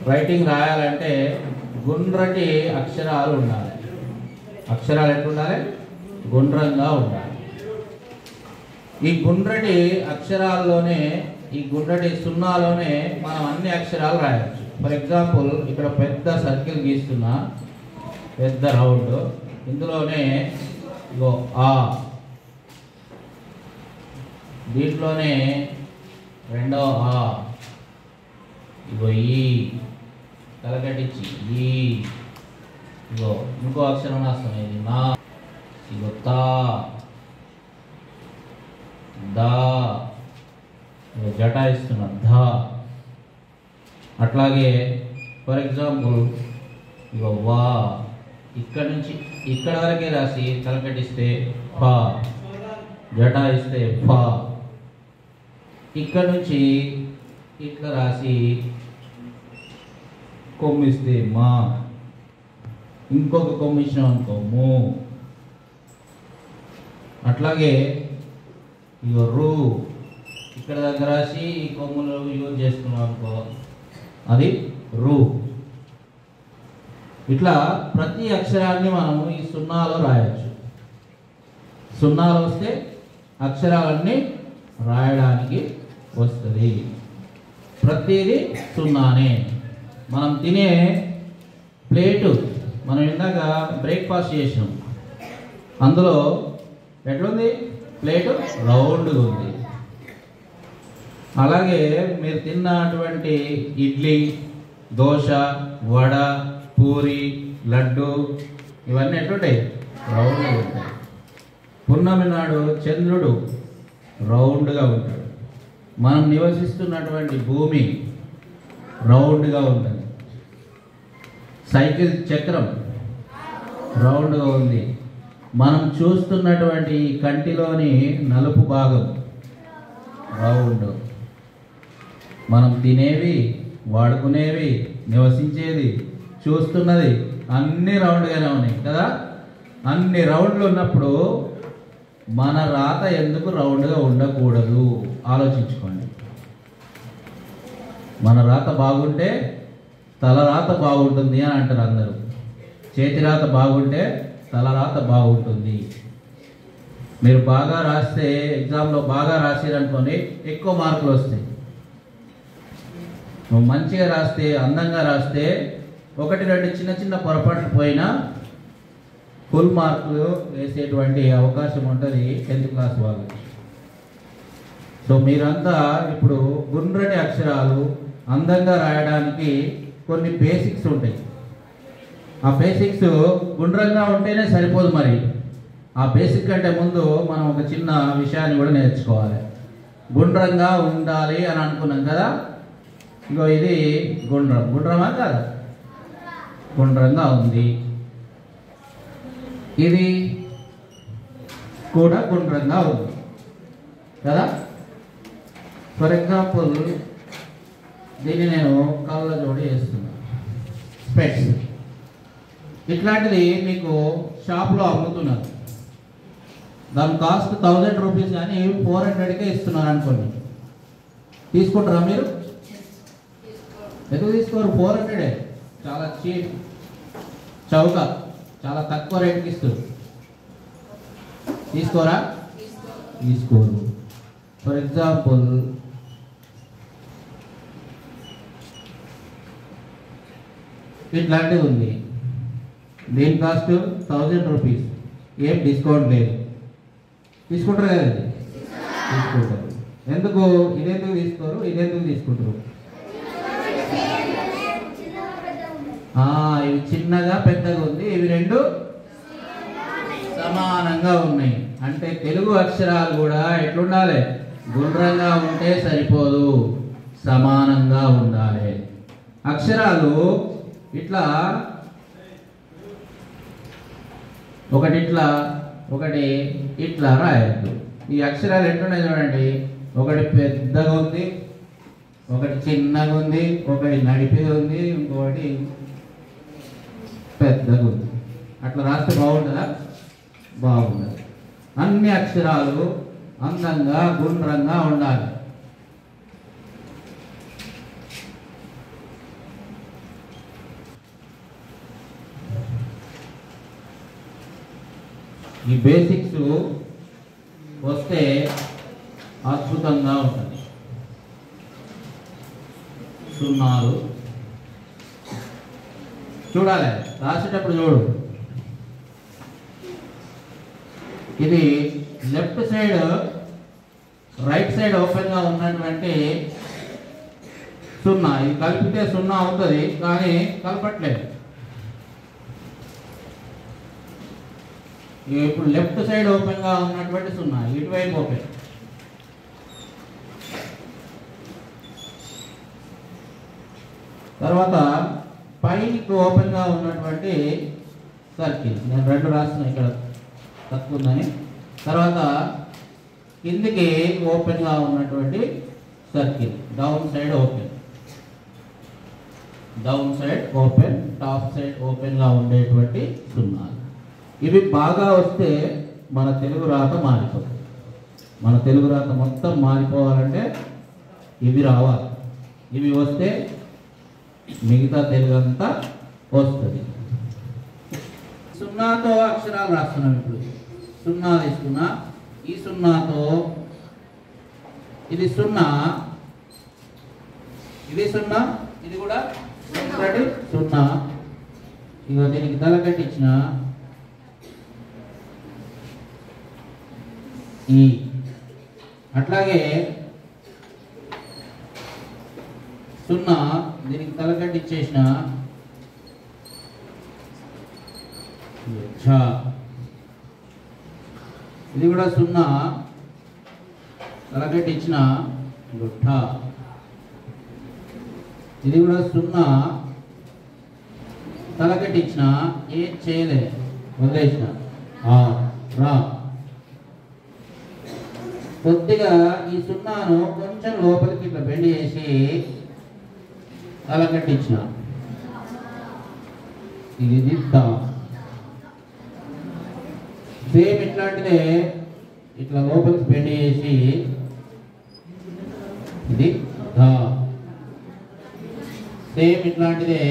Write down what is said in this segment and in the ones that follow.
Writing రాయాలంటే గుండ్రటి అక్షరాలు ఉండాలి అక్షరాలు ఎట్లుండాలి గుండ్రంగా ఉండాలి ఈ గుండ్రటి అక్షరాల్లోనే ఈ గుండ్రటి సున్నాలోనే మనం అన్ని అక్షరాలు రాయొచ్చు ఫర్ ఎగ్జాంపుల్ ఇక్కడ పెద్ద సర్కిల్ గీస్తున్నా పెద్ద రౌండ్ ఇందులోనే ఇగో ఆ దీంట్లోనే రెండో ఆ ఇగో ఈ కలకటిచ్చి ఈ ఇగో ఇంకో అక్షరం రాస్తాం ఇది నా ఇగో తా దా ఇగో జటాయిస్తున్నా ధా అట్లాగే ఫర్ ఎగ్జాంపుల్ ఇగో వా ఇక్కడ నుంచి ఇక్కడ వరకే రాసి తలకటిస్తే ఫా జటాయిస్తే ఫా ఇక్కడ నుంచి ఇట్లా రాసి కొమ్మిస్తే మా ఇంకొక కొమ్మిచ్చినాం అనుకో మూ అట్లాగే ఇగో రూ ఇక్కడ దగ్గర రాసి ఈ కొమ్ములు యూజ్ చేసుకున్నాం అనుకో అది రూ ఇట్లా ప్రతి అక్షరాన్ని మనము ఈ సున్నాలో రాయొచ్చు సున్నాలు వస్తే అక్షరాలన్నీ రాయడానికి వస్తుంది ప్రతిదీ సున్నానే మనం తినే ప్లేటు మనం ఇందాక బ్రేక్ఫాస్ట్ చేసినాం అందులో ఎట్లుంది ప్లేటు రౌండ్గా ఉంది అలాగే మీరు తిన్నటువంటి ఇడ్లీ దోశ వడ పూరి లడ్డు ఇవన్నీ ఎట్లుంటాయి రౌండ్గా ఉంటాయి పున్నమి నాడు చంద్రుడు రౌండ్గా ఉంటాడు మనం నివసిస్తున్నటువంటి భూమి రౌండ్గా ఉంటుంది సైకిల్ చక్రం రౌండ్గా ఉంది మనం చూస్తున్నటువంటి ఈ కంటిలోని నలుపు భాగం రౌండ్ మనం తినేవి వాడుకునేవి నివసించేది చూస్తున్నది అన్ని రౌండ్గానే ఉన్నాయి కదా అన్ని రౌండ్లు ఉన్నప్పుడు మన రాత ఎందుకు రౌండ్గా ఉండకూడదు ఆలోచించుకోండి మన రాత బాగుంటే తల రాత బాగుంటుంది అని అంటారు అందరూ చేతి రాత బాగుంటే తల రాత బాగుంటుంది మీరు బాగా రాస్తే ఎగ్జామ్లో బాగా రాసారనుకోండి ఎక్కువ మార్కులు వస్తాయి నువ్వు మంచిగా రాస్తే అందంగా రాస్తే ఒకటి రెండు చిన్న చిన్న పొరపాట్లు పోయినా ఫుల్ మార్కులు వేసేటువంటి అవకాశం ఉంటుంది టెన్త్ క్లాస్ వాళ్ళకి సో మీరంతా ఇప్పుడు గుండ్రటి అక్షరాలు అందంగా రాయడానికి కొన్ని బేసిక్స్ ఉంటాయి ఆ బేసిక్స్ గుండ్రంగా ఉంటేనే సరిపోదు మరి ఆ బేసిక్ కంటే ముందు మనం ఒక చిన్న విషయాన్ని కూడా నేర్చుకోవాలి గుండ్రంగా ఉండాలి అని అనుకున్నాం కదా ఇగో ఇది గుండ్రం గుండ్రమా కదా గుండ్రంగా ఉంది ఇది కూడా గుండ్రంగా ఉంది కదా ఫర్ ఎగ్జాంపుల్ దీన్ని నేను కళ్ళ జోడి వేస్తున్నా స్పెట్స్ ఇట్లాంటిది మీకు షాప్లో అమ్ముతున్నారు దాని కాస్ట్ థౌజండ్ రూపీస్ కానీ ఫోర్ హండ్రెడ్కే ఇస్తున్నారు అనుకోండి తీసుకుంటారా మీరు ఎందుకు తీసుకోరు ఫోర్ హండ్రెడే చాలా చీప్ చౌక చాలా తక్కువ రేట్కి ఇస్తారు తీసుకోరా తీసుకోరు ఫర్ ఎగ్జాంపుల్ ఇట్లాంటిది ఉంది దీని కాస్ట్ థౌజండ్ రూపీస్ ఏం డిస్కౌంట్ లేదు తీసుకుంటారు కదా ఇది? తీసుకుంటారు ఎందుకు ఇదెందుకు తీసుకోరు ఇదెందుకు తీసుకుంటారు ఆ, ఇవి చిన్నగా పెద్దగా ఉంది ఇవి రెండు సమానంగా ఉన్నాయి అంటే తెలుగు అక్షరాలు కూడా ఎట్లుండాలి గుండ్రంగా ఉంటే సరిపోదు సమానంగా ఉండాలి అక్షరాలు ఇట్లా ఒకటి ఇట్లా ఒకటి ఇట్లా రాయద్దు ఈ అక్షరాలు ఎట్లున్నాయి చూడండి ఒకటి పెద్దగా ఉంది ఒకటి చిన్నగా ఉంది ఒకటి నడిపి ఉంది ఇంకొకటి పెద్దగా ఉంది అట్లా రాస్తే బాగుంటుందా బాగుండదు అన్ని అక్షరాలు అందంగా గుండ్రంగా ఉండాలి ఈ బేసిక్స్ వస్తే అద్భుతంగా ఉంటుంది సున్నాలు చూడాలి రాసేటప్పుడు చూడు ఇది లెఫ్ట్ సైడ్ రైట్ సైడ్ ఓపెన్గా ఉన్నటువంటి సున్నా ఇది కలిపితే సున్నా అవుతుంది కానీ కలపట్లేదు ఇప్పుడు లెఫ్ట్ సైడ్ ఓపెన్గా ఉన్నటువంటి సున్నా ఇటువైపు ఓపెన్ తర్వాత పైకి ఓపెన్గా ఉన్నటువంటి సర్కిల్ నేను రెండు రాసిన ఇక్కడ తక్కువ ఉందని తర్వాత కిందికి ఓపెన్గా ఉన్నటువంటి circle down side open down side open top side ఓపెన్గా ఉండేటువంటి సున్నాలు ఇవి బాగా వస్తే మన తెలుగు రాత మారిపోతుంది మన తెలుగు రాత మొత్తం మారిపోవాలంటే ఇవి రావాలి ఇవి వస్తే మిగతా తెలుగు అంతా వస్తుంది సున్నాతో అక్షరాలు రాస్తున్నాం ఇప్పుడు సున్నా తీసుకున్నా ఈ సున్నాతో ఇది సున్నా ఇది సున్నా ఇది కూడా ఒకటి సున్నా ఇగో దీనికి తల కట్టించిన ఈ అట్లాగే సున్నా దీనికి తల కట్టించేసిన ఝ. ఇది కూడా సున్నా తలకట్టించిన గుట్ట ఇది కూడా సున్నా తలకట్టించిన ఏం చేయలే వదిలేసిన ఆ, రా కొద్దిగా ఈ సున్నాను కొంచెం లోపలికి ఇట్లా బెండ్ చేసి తలకట్టించిన ఇది దిద్ద సేమ్ ఇట్లాంటిదే ఇట్లా లోపలికి బెండ్ చేసి ఇది ధ సేమ్ ఇట్లాంటిదే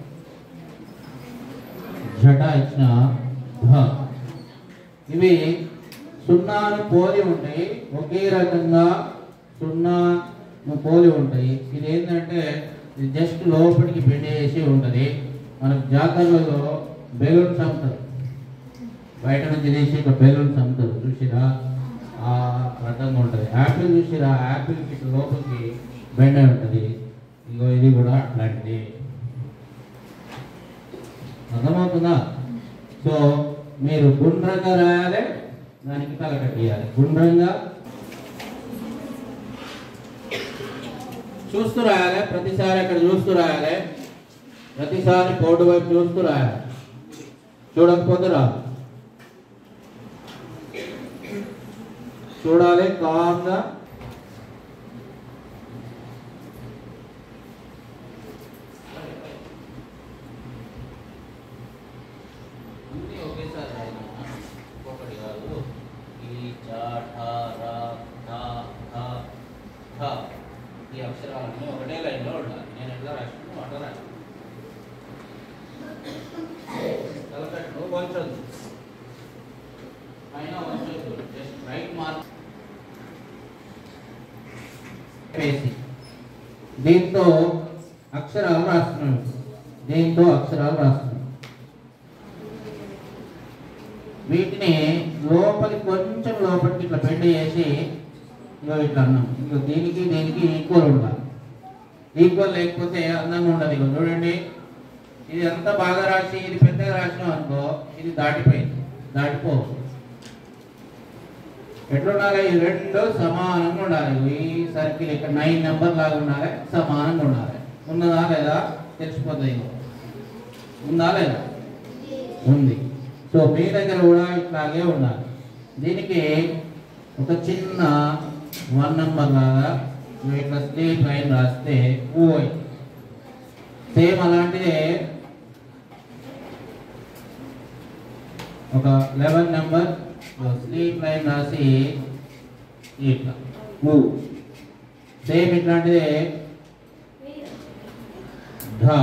జట ఇచ్చిన ధ ఇవి సున్నాను పోలి ఉంటాయి ఒకే రకంగా సున్నాను పోలి ఉంటాయి ఇది ఏంటంటే ఇది జస్ట్ లోపలికి బెండ్ చేసి ఉంటుంది మనకు జాతరలలో బెలూన్స్ అమ్ముతారు బయట నుంచి తీసి ఇట్లా బెలూన్స్ అమ్ముతారు చూసిరా ఆ రకంగా ఉంటుంది యాపిల్ చూసిరా యాపిల్ ఇట్లా లోపలికి బెండ్ అయి ఉంటుంది ఇగో ఇది కూడా అట్లాంటిది అర్థమవుతుందా సో మీరు గుండ్రంగా రాయాలి దానికి తల కట్టియాలి గుండ్రంగా చూస్తూ రాయాలి ప్రతిసారి అక్కడ చూస్తూ రాయాలి ప్రతిసారి బోర్డు వైపు చూస్తూ రాయాలి చూడకపోతే రాదు చూడాలి కామ్గా అన్నీ ఒకేసారి రాయాలమ్మా. ఒక్కొక్కటి కాదు ఈ చ ఠ ర థ థ థ ఈ అక్షరాలన్నీ ఒకటే లైన్లో ఉండాలి నేను ఎట్లా రాసిన అట్లా రాసిన తలకట్టు వంచొద్దు పైన వంచొద్దు జస్ట్ రైట్ మార్క్ వేసి దీంతో అక్షరాలు రాస్తున్నాం ఇప్పుడు. దీంతో అక్షరాలు రాస్తున్నాం వీటిని లోపలికి కొంచెం లోపలికి ఇట్లా బెండ్ చేసి ఇగో ఇట్లా అన్నాం ఇగో దీనికి దీనికి ఈక్వల్ ఉండాలి ఈక్వల్ లేకపోతే అందంగా ఉండదు ఇగో చూడండి ఇది ఎంత బాగా రాసి ఇది పెద్దగా రాసినాం అనుకో ఇది దాటిపోయింది దాటిపో ఎట్లుండాలి ఈ రెండు సమానంగా ఉండాలి ఈ సర్కిల్ ఇక్కడ నైన్ నెంబర్ లాగా ఉండాలి సమానంగా ఉండాలి ఉన్నదా లేదా తెలిసిపోతుంది ఇగో. ఉందా లేదా ఉంది సో మీ దగ్గర కూడా ఇట్లాగే ఉండాలి దీనికి ఒక చిన్న వన్ నెంబర్ లాగా నువ్వు ఇట్లా స్ట్రీట్ లైన్ రాస్తే ఓయ్ సేమ్ అలాంటిదే ఒక లెవెన్ నెంబర్ స్లీప్ లైన్ రాసి ఇట్లా మూవ్ సేమ్ ఇట్లాంటిదే ధ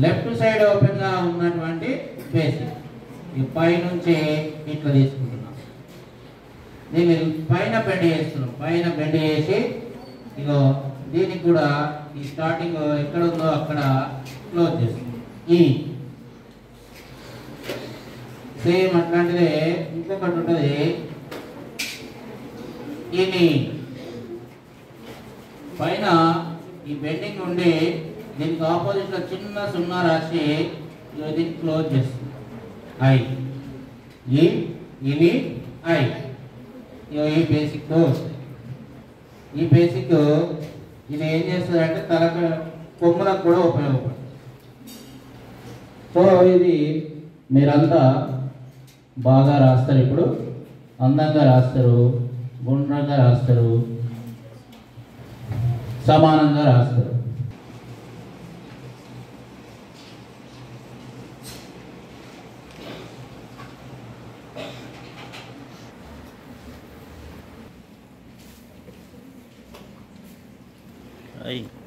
లెఫ్ట్ సైడ్ ఓపెన్ గా ఉన్నటువంటి బేసిక్ ఈ పై నుంచి ఇట్లా తీసుకుంటున్నాం దీన్ని పైన బెండ్ చేస్తున్నాం పైన బెండ్ చేసి ఇగో దీనికి కూడా ఈ స్టార్టింగ్ ఎక్కడ ఉందో అక్కడ క్లోజ్ చేస్తున్నాం ఈ సేమ్ అట్లాంటిదే ఇంకొకటి ఉంటుంది ఇది పైన ఈ బెండింగ్ ఉండి దీనికి ఆపోజిట్ లో చిన్న సున్నా రాసి ఇగో దీన్ని క్లోజ్ చేస్తుంది ఐ ఈ ఇది ఐ ఇగో ఈ బేసిక్ వస్తుంది ఈ బేసిక్ ఇది ఏం చేస్తుంది అంటే తలకు కొమ్ములకు కూడా ఉపయోగపడుతుంది సో ఇది మీరంతా బాగా రాస్తారు ఇప్పుడు అందంగా రాస్తారు గుండ్రంగా రాస్తారు సమానంగా రాస్తారు Ay.